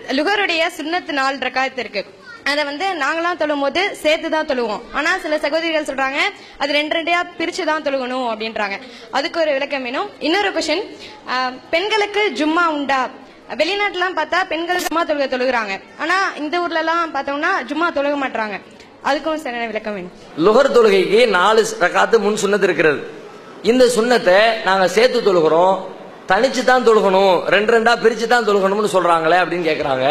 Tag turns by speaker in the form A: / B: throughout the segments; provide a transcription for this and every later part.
A: லுகருடைய சுன்னத்து நாள் ரக்காயத்து இருக்கு அதை வந்து நாங்களாம் தொழும் போது சேர்த்து தான் தொழுவோம் ஆனா சில சகோதரிகள் சொல்றாங்க அது ரெண்டு ரெண்டையா பிரிச்சு தான் தொழுகணும் அப்படின்றாங்க அதுக்கு ஒரு விளக்கம் வேணும் இன்னொரு கொஸ்டின் பெண்களுக்கு ஜும்மா உண்டா வெளிநாட்டுலாம் பார்த்தா பெண்கள் ஜும்மா தொழுக தொழுகிறாங்க ஆனா இந்த ஊர்ல எல்லாம் பார்த்தோம்னா ஜும்மா தொழுக மாட்டாங்க அதுக்கும் சரியான விளக்கம் வேணும்
B: லுகர் தொழுகைக்கு நாலு ரக்காத்து முன் சுன்னத்து இருக்கிறது இந்த சுன்னத்தை நாங்க சேர்த்து தொழுகிறோம் தனிச்சு தான் தொழுகணும் ரெண்டு ரெண்டா பிரிச்சு தான் தொழுகணும்னு சொல்றாங்களே அப்படின்னு கேக்குறாங்க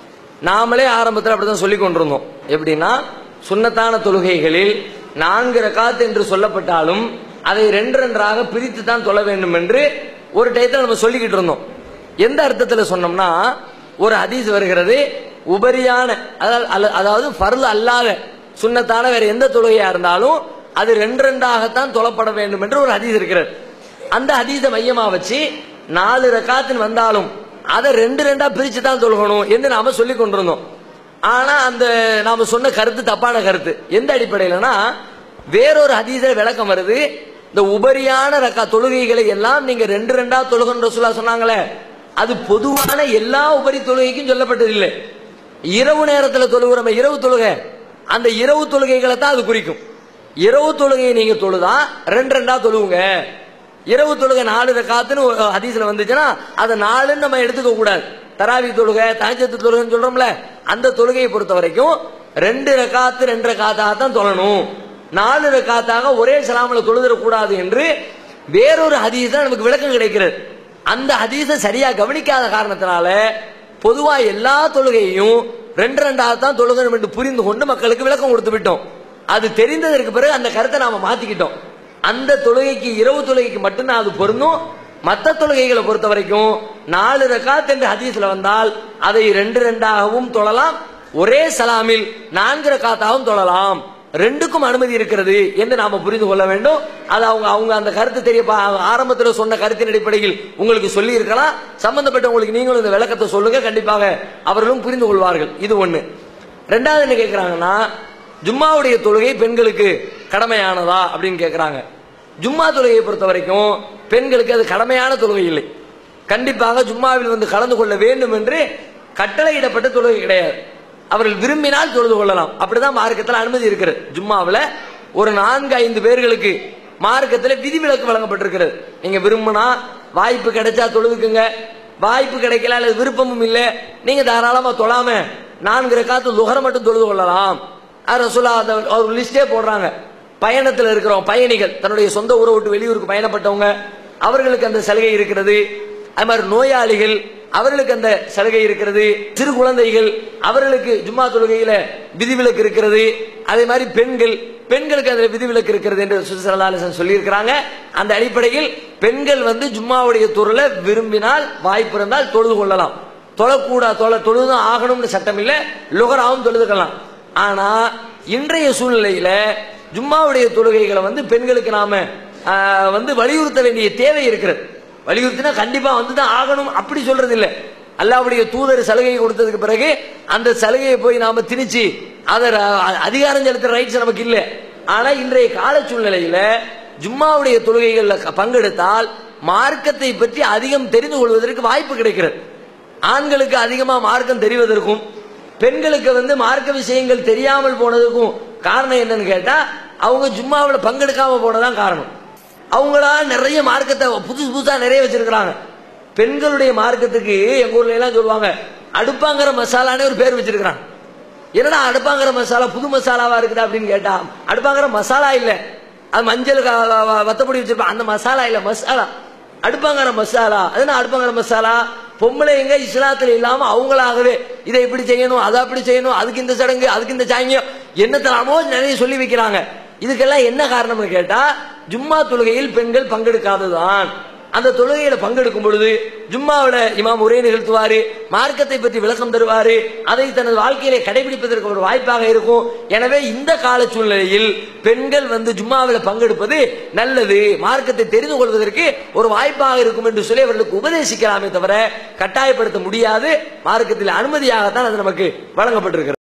B: நாமளே ஆரம்பத்தில் அப்படிதான் சொல்லி கொண்டிருந்தோம் எப்படின்னா சுன்னத்தான தொழுகைகளில் நான்கு ரக்காத்து என்று சொல்லப்பட்டாலும் அதை ரெண்டு ரெண்டாக பிரித்து தான் தொழ வேண்டும் என்று ஒரு டயத்தை நம்ம சொல்லிக்கிட்டு இருந்தோம் எந்த அர்த்தத்துல சொன்னோம்னா ஒரு ஹதீஸ் வருகிறது உபரியான அதாவது அல்ல- அதாவது ஃபர்ல் அல்லாத சுன்னத்தான வேற எந்த தொழுகையா இருந்தாலும் அது ரெண்டு ரெண்டாகத்தான் தொழப்பட வேண்டும் என்று ஒரு ஹதீஸ் இருக்கிறது அந்த ஹதீஸை மையமா வச்சு நாலு ரக்காத்தின் வந்தாலும் அதை ரெண்டு ரெண்டா பிரிச்சு தான் தொழுகணும் என்று நாம சொல்லி கொண்டிருந்தோம் ஆனா அந்த நாம சொன்ன கருத்து தப்பான கருத்து எந்த அடிப்படையிலனா வேறொரு ஹதீஸில் விளக்கம் வருது இந்த உபரியான ரக்கா தொழுகைகளை எல்லாம் நீங்க ரெண்டு ரெண்டா தொழுகன்ற ரசூலா சொன்னாங்களே அது பொதுவான எல்லா உபரி தொழுகைக்கும் சொல்லப்பட்டதில்லை இரவு நேரத்துல தொழுகிறோம் இரவு தொழுகை அந்த இரவு தொழுகைகளை தான் அது குறிக்கும் இரவு தொழுகையை நீங்க தொழுதா ரெண்டு ரெண்டா தொழுவுங்க இரவு தொழுகை நாலு ரக்காத்துன்னு ஒரு ஹதீஸ்ல வந்துச்சுன்னா அதை நாலுன்னு நம்ம எடுத்துக்க கூடாது தராவி தொழுகை தஹஜத்து தொழுகைன்னு சொல்றோம்ல அந்த தொழுகையை பொறுத்த வரைக்கும் ரெண்டு ரக்காத்து ரெண்டு ரக்காத்தாக தான் தொழணும் நாலு ரக்காத்தாக ஒரே சலாமில் தொழுதிடக் கூடாது என்று வேறொரு ஹதீஸ் தான் நமக்கு விளக்கம் கிடைக்கிறது அந்த ஹதீஸை சரியா கவனிக்காத காரணத்தினால பொதுவா எல்லா தொழுகையும் ரெண்டு ரெண்டாக தான் தொழுகணும் என்று புரிந்து கொண்டு மக்களுக்கு விளக்கம் கொடுத்து விட்டோம் அது தெரிந்ததற்கு பிறகு அந்த கருத்தை நாம மாத்திக்கிட்டோம் அந்த தொழுகைக்கு இரவு தொழுகைக்கு மட்டும்தான் அது பொருந்தும் மற்ற தொழுகைகளை பொறுத்த வரைக்கும் நாலு ரக்காத் என்று ஹதீஸ்ல வந்தால் அதை ரெண்டு ரெண்டாகவும் தொழலாம் ஒரே சலாமில் நான்கு ரக்காத்தாகவும் தொழலாம் ரெண்டுக்கும் அனுமதி இருக்கிறது என்று நாம புரிந்து கொள்ள வேண்டும் அது அவங்க அவங்க அந்த கருத்து தெரிய பா- ஆரம்பத்தில் சொன்ன கருத்தின் அடிப்படையில் உங்களுக்கு சொல்லி இருக்கலாம் சம்பந்தப்பட்டவங்களுக்கு நீங்களும் இந்த விளக்கத்தை சொல்லுங்க கண்டிப்பாக அவர்களும் புரிந்து கொள்வார்கள் இது ஒண்ணு ரெண்டாவது என்ன கேட்கிறாங்கன்னா ஜும்மாவுடைய தொழுகை பெண்களுக்கு கடமையானதா அப்படின்னு கேட்கிறாங்க ஜும்மா தொழுகையை பொறுத்த வரைக்கும் பெண்களுக்கு அது கடமையான தொழுகை இல்லை கண்டிப்பாக ஜும்மாவில் வந்து கலந்து கொள்ள வேண்டும் என்று கட்டளையிடப்பட்ட தொழுகை கிடையாது அவர்கள் விரும்பினால் தொழுது கொள்ளலாம் அப்படிதான் மார்க்கத்தில் அனுமதி இருக்கிறது ஜும்மாவில் ஒரு நான்கு ஐந்து பேர்களுக்கு மார்க்கத்தில் விதிவிலக்கு வழங்கப்பட்டிருக்கிறது நீங்க விரும்பினா வாய்ப்பு கிடைச்சா தொழுதுக்குங்க வாய்ப்பு கிடைக்கல அல்லது விருப்பமும் இல்லை நீங்க தாராளமா தொழாம நான்கு ரக்காத்து லுகரை மட்டும் தொழுது கொள்ளலாம் அது ரசூலா அந்த ஒரு லிஸ்டே போடுறாங்க பயணத்தில் இருக்கிறோம் பயணிகள் தன்னுடைய சொந்த ஊரை விட்டு வெளியூருக்கு பயணப்பட்டவங்க அவர்களுக்கு அந்த சலுகை இருக்கிறது அது மாதிரி நோயாளிகள் அவர்களுக்கு அந்த சலுகை இருக்கிறது சிறு குழந்தைகள் அவர்களுக்கு ஜும்மா தொழுகையில விதிவிலக்கு இருக்கிறது அதே மாதிரி பெண்கள் பெண்களுக்கு அதில் விதிவிலக்கு இருக்கிறது என்று சுசலாலசன் சொல்லியிருக்கிறாங்க அந்த அடிப்படையில் பெண்கள் வந்து ஜும்மாவுடைய துறையில விரும்பினால் வாய்ப்பு இருந்தால் தொழுது கொள்ளலாம் தொழக்கூடா தொழ தொழுதுதான் ஆகணும்னு சட்டம் இல்லை லுகராவும் தொழுதுக்கலாம் ஆனா இன்றைய சூழ்நிலையில ஜும்மாவுடைய தொழுகைகளை வந்து பெண்களுக்கு நாம ஆஹ், வந்து வலியுறுத்த வேண்டிய தேவை இருக்கிறது வலியுறுத்தினா கண்டிப்பா வந்து தான் ஆகணும் அப்படி சொல்றது இல்ல அல்லாவுடைய தூதர் சலுகை கொடுத்ததுக்கு பிறகு அந்த சலுகையை போய் நாம திணிச்சு அதை ர- அதிகாரம் செலுத்துற ரைட்ஸ் நமக்கு இல்ல ஆனா இன்றைய கால சூழ்நிலையில ஜும்மாவுடைய தொழுகைகள்ல க- பங்கெடுத்தால் மார்க்கத்தை பற்றி அதிகம் தெரிந்து கொள்வதற்கு வாய்ப்பு கிடைக்கிறது ஆண்களுக்கு அதிகமா மார்க்கம் தெரிவதற்கும் பெண்களுக்கு வந்து மார்க்க விஷயங்கள் தெரியாமல் போனதுக்கும் காரணம் என்னன்னு கேட்டா அவங்க ஜும்மாவில் பங்கெடுக்காம போனதான் காரணம் அவங்களா நிறைய மார்க்கத்தை புதுசு புதுசா நிறைய வச்சிருக்கிறாங்க பெண்களுடைய மார்க்கத்துக்கு எங்க ஊர்ல எல்லாம் சொல்லுவாங்க அடுப்பாங்கிற மசாலானே ஒரு பேர் வச்சிருக்கிறாங்க என்னடா அடுப்பாங்கிற மசாலா புது மசாலாவா இருக்குதா அப்படின்னு கேட்டா அடுப்பாங்கிற மசாலா இல்ல அது மஞ்சள் க- வ- வ- வத்தப்பொடி வச்சிருப்பாங்க அந்த மசாலா இல்ல மசாலா அடுப்பாங்கிற மசாலா அது என்ன அடுப்பாங்கிற மசாலா பொம்பளைங்க இஸ்லாத்துல இல்லாம அவங்களாகவே இதை இப்படி செய்யணும் அதை அப்படி செய்யணும் அதுக்கு இந்த சடங்கு அதுக்கு இந்த சாங்கியம் என்னத்தலாமோ நிறைய சொல்லி வைக்கிறாங்க இதுக்கெல்லாம் என்ன காரணம்னு கேட்டா ஜும்மா தொழுகையில் பெண்கள் பங்கெடுக்காததுதான் அந்த தொழுகையில பங்கெடுக்கும் பொழுது ஜும்மாவுல இமாம் உரை நிகழ்த்துவாரு மார்க்கத்தை பற்றி விளக்கம் தருவாரு அதை தனது வாழ்க்கையிலே கடைபிடிப்பதற்கு ஒரு வாய்ப்பாக இருக்கும் எனவே இந்த கால சூழ்நிலையில் பெண்கள் வந்து ஜும்மாவில் பங்கெடுப்பது நல்லது மார்க்கத்தை தெரிந்து கொள்வதற்கு ஒரு வாய்ப்பாக இருக்கும் என்று சொல்லி அவர்களுக்கு உபதேசிக்கலாமே தவிர கட்டாயப்படுத்த முடியாது மார்க்கத்தில் அனுமதியாகத்தான் அது நமக்கு வழங்கப்பட்டிருக்கிறது